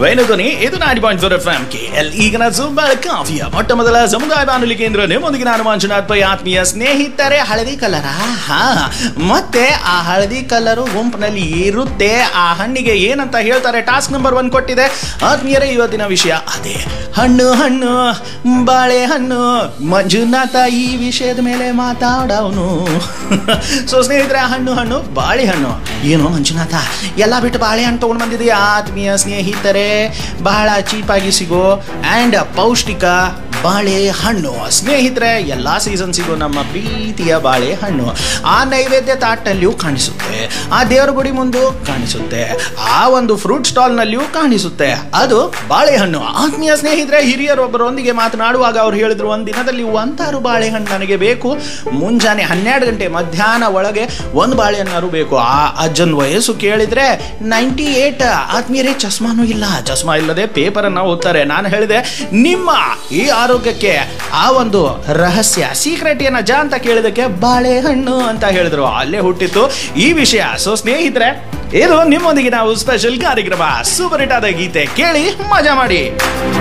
ವೇಣುಧ್ವನಿ ಇದು ನಾಡಿ point four F M K L ಈಗಿನ ಸುಬ್ಬಳ ಕಾಫಿಯ ಮೊಟ್ಟ ಮೊದಲ ಸಮುದಾಯ ಬಾನುಲಿ ಕೇಂದ್ರ ನಿಮ್ಮೊಂದಿಗೆ ನಾನು ಮಂಜುನಾಥ್ ಪೈ ಆತ್ಮೀಯ ಸ್ನೇಹಿತರೆ ಹಳದಿ ಕಲರ ಹಾ ಮತ್ತೆ ಆ ಹಳದಿ ಕಲರು ಗುಂಪಿನಲ್ಲಿ ಇರುತ್ತೆ ಆ ಹಣ್ಣಿಗೆ ಏನಂತ ಹೇಳ್ತಾರೆ ಟಾಸ್ಕ್ ನಂಬರ್ ಒನ್ ಕೊಟ್ಟಿದೆ ಆತ್ಮೀಯರೇ ಇವತ್ತಿನ ವಿಷಯ ಅದೇ ಹಣ್ಣು ಹಣ್ಣು ಬಾಳೆಹಣ್ಣು ಮಂಜುನಾಥ ಈ ವಿಷಯದ ಮೇಲೆ ಮಾತಾಡವನು ಸೊ ಸ್ನೇಹಿತರೆ ಹಣ್ಣು ಹಣ್ಣು ಬಾಳೆಹಣ್ಣು ಏನು ಮಂಜುನಾಥ ಎಲ್ಲ ಬಿಟ್ಟು ಬಾಳೆಹಣ್ಣು ತೊಗೊಂಡು ಬಂದಿದೆಯಾ ಆತ್ಮೀಯ ಸ್ನೇಹಿತರೆ ಬಹಳ ಚೀಪಾಗಿ ಸಿಗೋ ಆ್ಯಂಡ್ ಪೌಷ್ಟಿಕ ಬಾಳೆಹಣ್ಣು ಸ್ನೇಹಿತರೆ ಎಲ್ಲ ಸೀಸನ್ ಸಿಗೋ ನಮ್ಮ ಪ್ರೀತಿಯ ಬಾಳೆಹಣ್ಣು ಆ ನೈವೇದ್ಯ ತಾಟಲ್ಲಿಯೂ ಕಾಣಿಸುತ್ತೆ ಆ ದೇವರ ಗುಡಿ ಮುಂದೆ ಕಾಣಿಸುತ್ತೆ ಆ ಒಂದು ಫ್ರೂಟ್ ಸ್ಟಾಲ್ನಲ್ಲಿಯೂ ಕಾಣಿಸುತ್ತೆ ಅದು ಬಾಳೆಹಣ್ಣು ಆತ್ಮೀಯ ಸ್ನೇಹಿತರೆ ಹಿರಿಯರೊಬ್ಬರೊಂದಿಗೆ ಮಾತನಾಡುವಾಗ ಅವ್ರು ಹೇಳಿದ್ರು ಒಂದು ದಿನದಲ್ಲಿ ಒಂದಾರು ಬಾಳೆಹಣ್ಣು ನನಗೆ ಬೇಕು ಮುಂಜಾನೆ ಹನ್ನೆರಡು ಗಂಟೆ ಮಧ್ಯಾಹ್ನ ಒಳಗೆ ಒಂದು ಬಾಳೆಹಣ್ಣಾರು ಬೇಕು ಆ ಅಜ್ಜನ ವಯಸ್ಸು ಕೇಳಿದ್ರೆ ನೈಂಟಿ ಏಟ್ ಆತ್ಮೀಯರೇ ಚಸ್ಮಾನೂ ಇಲ್ಲ ಚಸ್ಮಾ ಇಲ್ಲದೆ ಪೇಪರ್ ಅನ್ನ ಓದ್ತಾರೆ ನಾನು ಹೇಳಿದೆ ನಿಮ್ಮ ಈ ಆರೋಗ್ಯಕ್ಕೆ ಆ ಒಂದು ರಹಸ್ಯ ಸೀಕ್ರೆಟ್ ಏನಜ್ಜ ಅಂತ ಕೇಳಿದಕ್ಕೆ ಬಾಳೆಹಣ್ಣು ಅಂತ ಹೇಳಿದ್ರು ಅಲ್ಲೇ ಹುಟ್ಟಿತ್ತು ಈ ವಿಷಯ ಸೊ ಸ್ನೇಹಿತರೆ ಇದು ನಿಮ್ಮೊಂದಿಗೆ ನಾವು ಸ್ಪೆಷಲ್ ಕಾರ್ಯಕ್ರಮ ಸೂಪರ್ ಹಿಟ್ ಆದ ಗೀತೆ ಕೇಳಿ ಮಜಾ ಮಾಡಿ